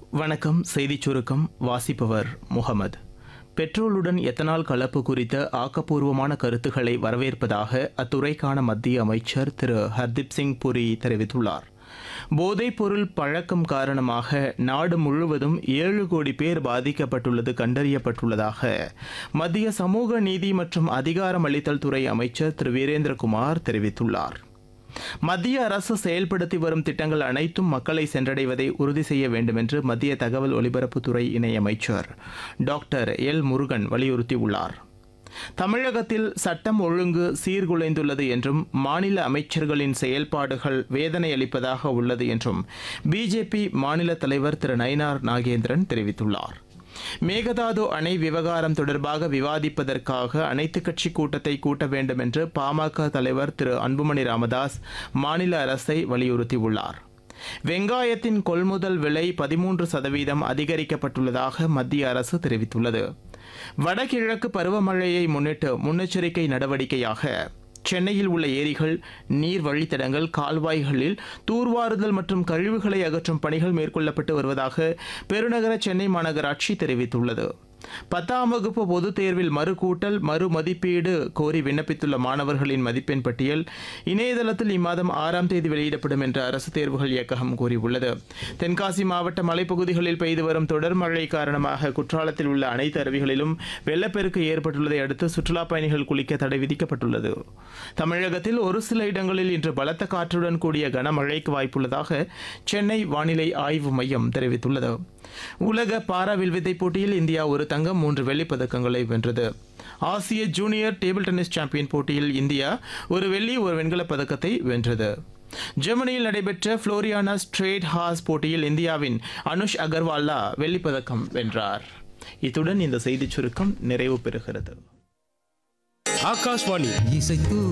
வணக்கம் செய்திச் சுருக்கம் வாசிப்பவர் முகமது பெட்ரோலுடன் எத்தனால் கலப்பு குறித்த ஆக்கப்பூர்வமான கருத்துக்களை வரவேற்பதாக அத்துறைக்கான மத்திய அமைச்சர் திரு ஹர்தீப் சிங் புரி தெரிவித்துள்ளார் போதைப்பொருள் பழக்கம் காரணமாக நாடு முழுவதும் ஏழு கோடி பேர் பாதிக்கப்பட்டுள்ளது கண்டறியப்பட்டுள்ளதாக மத்திய சமூக நீதி மற்றும் அதிகாரமளித்தல் துறை அமைச்சர் திரு வீரேந்திரகுமார் தெரிவித்துள்ளார் மத்திய அரசு செயல்படுத்தி வரும் திட்டங்கள் அனைத்தும் மக்களை சென்றடைவதை உறுதி செய்ய வேண்டும் என்று மத்திய தகவல் ஒலிபரப்புத்துறை இணையமைச்சர் டாக்டர் எல் முருகன் வலியுறுத்தியுள்ளார் தமிழகத்தில் சட்டம் ஒழுங்கு சீர்குலைந்துள்ளது என்றும் மாநில அமைச்சர்களின் செயல்பாடுகள் வேதனை அளிப்பதாக உள்ளது என்றும் பிஜேபி மாநில தலைவர் திரு நயினார் நாகேந்திரன் தெரிவித்துள்ளார் மேகதாது அணை விவகாரம் தொடர்பாக விவாதிப்பதற்காக அனைத்துக் கட்சி கூட்டத்தை கூட்ட வேண்டும் என்று பாமக தலைவர் திரு அன்புமணி ராமதாஸ் மாநில அரசை வலியுறுத்தியுள்ளார் வெங்காயத்தின் கொள்முதல் விலை பதிமூன்று சதவீதம் அதிகரிக்கப்பட்டுள்ளதாக மத்திய அரசு தெரிவித்துள்ளது வடகிழக்கு பருவமழையை முன்னிட்டு முன்னெச்சரிக்கை நடவடிக்கையாக சென்னையில் உள்ள ஏரிகள் நீர் வழித்தடங்கள் கால்வாய்களில் தூர்வாறுதல் மற்றும் கழிவுகளை அகற்றும் பணிகள் மேற்கொள்ளப்பட்டு வருவதாக பெருநகர சென்னை மாநகராட்சி தெரிவித்துள்ளது பத்தாம் வகுப்பு பொதுத் தேர்வில் மறுகூட்டல் மறுமதிப்பீடு கோரி விண்ணப்பித்துள்ள மாணவர்களின் மதிப்பெண் பட்டியல் இணையதளத்தில் இம்மாதம் ஆறாம் தேதி வெளியிடப்படும் என்று அரசு தேர்வுகள் இயக்ககம் கூறியுள்ளது தென்காசி மாவட்ட மலைப்பகுதிகளில் பெய்து வரும் தொடர் மழை காரணமாக குற்றாலத்தில் உள்ள அனைத்து அருவிகளிலும் வெள்ளப்பெருக்கு ஏற்பட்டுள்ளதை அடுத்து சுற்றுலாப் பயணிகள் குளிக்க தடை விதிக்கப்பட்டுள்ளது தமிழகத்தில் ஒரு சில இடங்களில் இன்று பலத்த காற்றுடன் கூடிய கனமழைக்கு வாய்ப்புள்ளதாக சென்னை வானிலை ஆய்வு மையம் தெரிவித்துள்ளது உலக பாரா வில்வித்தை போட்டியில் இந்தியா ஒரு தங்கம் மூன்று வெள்ளிப் பதக்கங்களை வென்றது ஆசிய ஜூனியர் டேபிள் டென்னிஸ் சாம்பியன் போட்டியில் இந்தியா ஒரு வெள்ளி ஒரு வெண்கலப் பதக்கத்தை வென்றது ஜெர்மனியில் நடைபெற்ற புளோரியானா ஸ்ட்ரேட் ஹாஸ் போட்டியில் இந்தியாவின் அனுஷ் அகர்வாலா வெள்ளிப் பதக்கம் வென்றார் இத்துடன் இந்த செய்திச் சுருக்கம் நிறைவு பெறுகிறது ஆகாஷ்வாணி இசைத்து